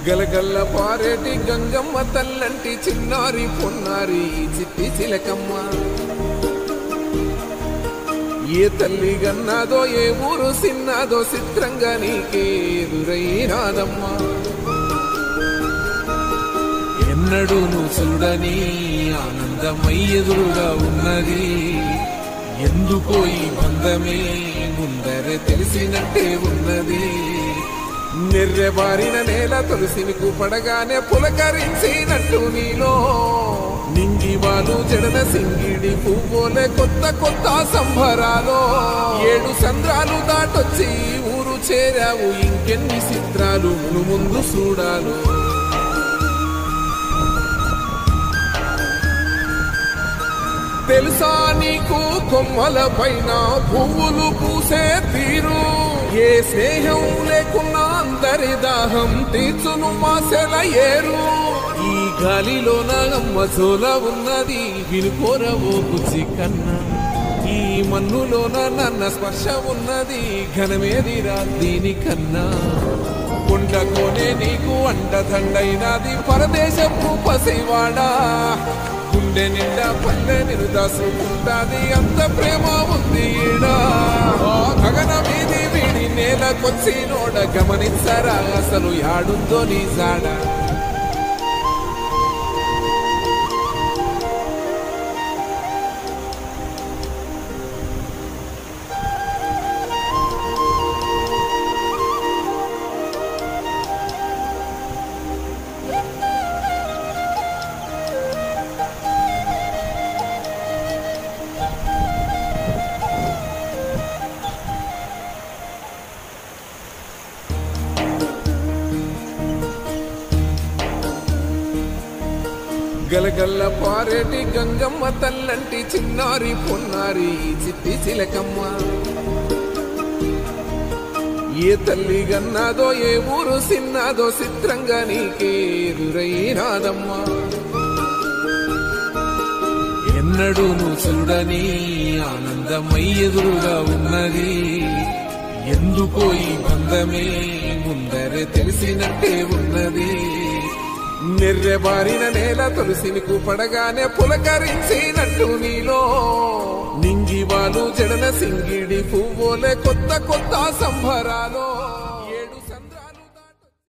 గలగల్ల పారేటి గంగమ్మ తల్లంటి చిన్నారి పొన్నారి చిట్టి చిలకమ్మ ఏ తల్లి గన్నాదో ఏ ఊరు సిన్నాదో చిత్రంగా నీకే ఎదురైనాదమ్మా ఎన్నడూ నువ్వు చూడని ఆనందమై ఎదురుగా ఉన్నది ఎందుకో ఈ బంధమే ముందరే తెలిసినట్టే ఉన్నది నెర్రెబారిన నేల తులసిని పడగానే పులకరించినట్టు నీలో నింగి వాలు జడన సింగిడి పువ్వులే కొత్త కొత్త సంబరాలో ఏడు సంద్రాలు దాటొచ్చి ఊరు చేరావు ఇంకెన్ని చిత్రాలు మును ముందు చూడాలు తెలుసా నీకు కొమ్మల పైన పువ్వులు పూసే తీరు ఏ స్నేహం లేకున్నా అందరి దాహం తీర్చును మాసెల ఏరు ఈ గాలిలో నాగమ్మ సోల ఉన్నది వినుకోరవో కుచి కన్నా ఈ మన్నులోన నన్న స్పర్శ ఉన్నది ఘనమేదిరా దీనికన్నా కొండకోనే నీకు అండదండైనది పరదేశపు పసివాడా గుండె నిండా పల్లె నిరుదాసుకుంటాది అంత ప్రేమ ఉంది ఈడా ఆ గగన వీధి వీడి నేలకొచ్చి నోడ గమనించరా అసలు యాడుందో నీ జాడ గలగల్ల పారేటి గంగమ్మ తల్లంటి చిన్నారి పొన్నారి చిట్టి చిలకమ్మ ఏ తల్లి గన్నాదో ఏ ఊరు సిన్నాదో చిత్రంగా నీకే ఎదురైనాదమ్మా ఎన్నడూ నువ్వు చూడని ఆనందమై ఎదురుగా ఉన్నది ఎందుకో ఈ బంధమే ముందరే తెలిసినట్టే ఉన్నది నెర్రెబారిన నేల తులసిని పడగానే పులకరించినట్టు నీలో నింగి వాలు జడన సింగిడి పువ్వులే కొత్త కొత్త సంబరాలో